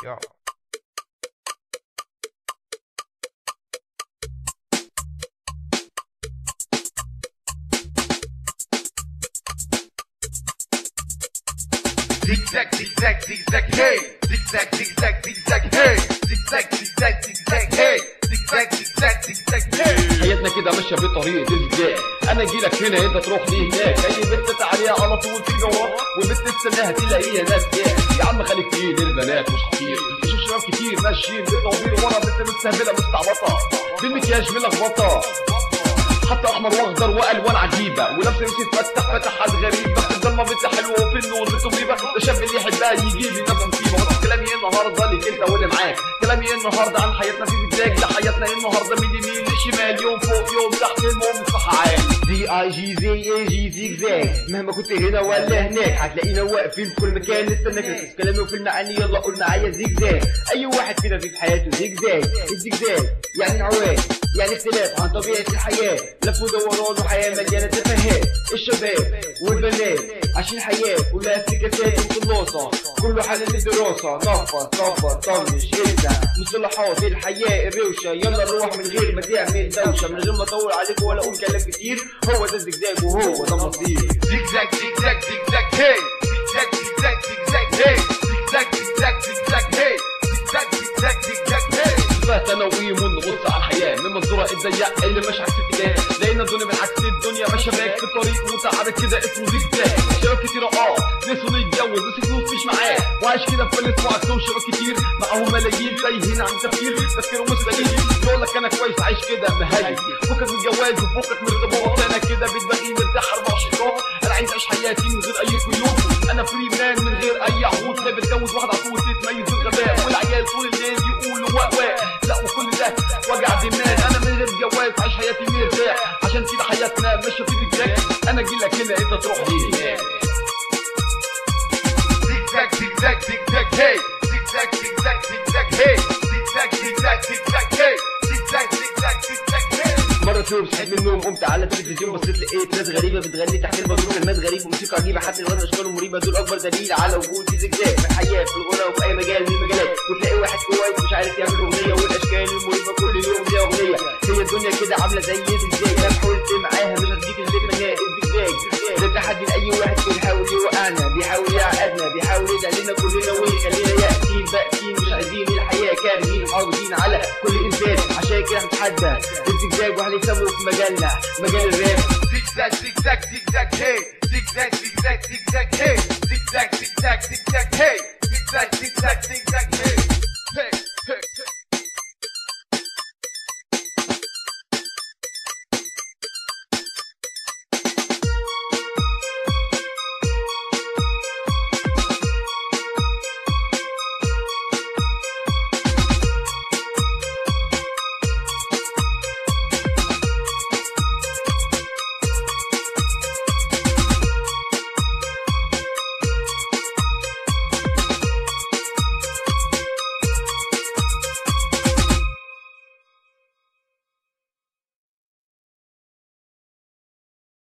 يا Zigzag, zigzag, zigzag, hey. Zigzag, zigzag, zigzag, hey. Zigzag, zigzag, zigzag, hey. Zigzag, zigzag, zigzag, hey. حياتنا كده ماشيه بطريقه ازاي انا اجي لك هنا انت تروح لي هناك اي بنت تعاليها على طول في جواب وبنت تستناها تلاقيها ناس جاي يا عم خليك فيه للبنات مش خطير بشوف شباب كتير ماشيين بالطوابير ورا بنت مستهبله مستعبطه بالمكياج ملخبطه حتى احمر واخضر والوان عجيبه ولابسه يوسف فتح فتحات غريبه في الضلمه بنت حلوه وفي النور بنت مريبه ده شاب اللي يحبها يجي لي نفس مصيبه بس كلامي ايه النهارده ليك انت واللي معاك كلامي ايه النهارده عن حياتنا في زجاج ده حياتنا ايه النهارده من اليمين للشمال يوم فوق يوم تحت المهم صح عالي دي اي جي زي اي جي زيجزاج مهما كنت هنا ولا هناك هتلاقينا واقفين في كل مكان نستناك نركز كلامي وفي المعاني يلا قول معايا زيجزاج اي واحد فينا في حياته زيجزاج الزيجزاج يعني انعواج يعني اختلاف عن طبيعة الحياة لف ودوران وحياة مليانة تفاهات الشباب والبنات عايشين حياة كلها افتكاسات وخلاصة كله حل الدراسة نفض صبر طنش ابدع مصطلحات الحياة الروشة يلا نروح من غير ما تعمل دوشة من غير ما اطول عليك ولا اقول كلام كتير هو ده الزجزاج وهو ده مصير Zigzag, zigzag, zigzag, hey. Zigzag, zigzag, zigzag, hey. Zigzag, zigzag, zigzag, hey. Zigzag, zigzag, zigzag, hey. فيها تنويم ونبص على الحياه من منظورها الضيق اللي ماشي عكس اتجاه لقينا الدنيا بالعكس الدنيا ماشيه باك في طريق متعرض كده اسمه زجزاج شباب كتير اه نفسه يتجوز بس فلوس مش معاه وعايش كده في فلس وعكسهم شباب كتير معاهم ملايين تايهين عن تفكير تفكيرهم مستقيم يقول لك انا كويس عايش كده مهدي فكك من الجواز وفكك من الارتباط انا كده بتبقي مرتاح 24 ساعه انا عايز اعيش حياتي من غير اي قيود انا فري مان من غير اي عقود خايف اتجوز واحده على طول تتميز بالغباء والعيال طول الليل يقولوا واق لا وكل ده وجع دماغ انا من غير جواز عايش حياتي مرتاح عشان كده حياتنا ماشيه في زجاج انا اجي لك هنا انت تروح لي هناك Zigzag, zigzag, zigzag, hey. Zigzag, zigzag, zigzag, hey. Zigzag, zigzag, zigzag, hey. Zigzag, zigzag, zigzag, hey. مرة في يوم صحيت من النوم قمت على التلفزيون بصيت لقيت ناس غريبة بتغني تحت المزور كلمات غريبة وموسيقى عجيبة حتى الوزن اشكالهم مريبة دول أكبر دليل على وجود في زجزاج في الحياة في الغنى وفي أي مجال من المجالات وتلاقي واحد كويس مش عارف يعمل أغنية والأشكال المريبة كل يوم ليها أغنية هي الدنيا كده عاملة زي زجزاج أنا حاولت معاها مش هديك اللي منها الزجزاج ده تحدي لأي واحد بيحاول يوقعنا بيحاول يعقدنا بيحاول يدعلنا كلنا ويخلينا يأسين بائسين مش عايزين الحياة كاملين حافظين على كل إنسان عشان كده هنتحدى الزجزاج وهنكسبه في مجالنا مجال الراب Zigzag, zigzag, zigzag, hey. Zigzag, zigzag, zigzag, hey. Zigzag, zigzag, zigzag.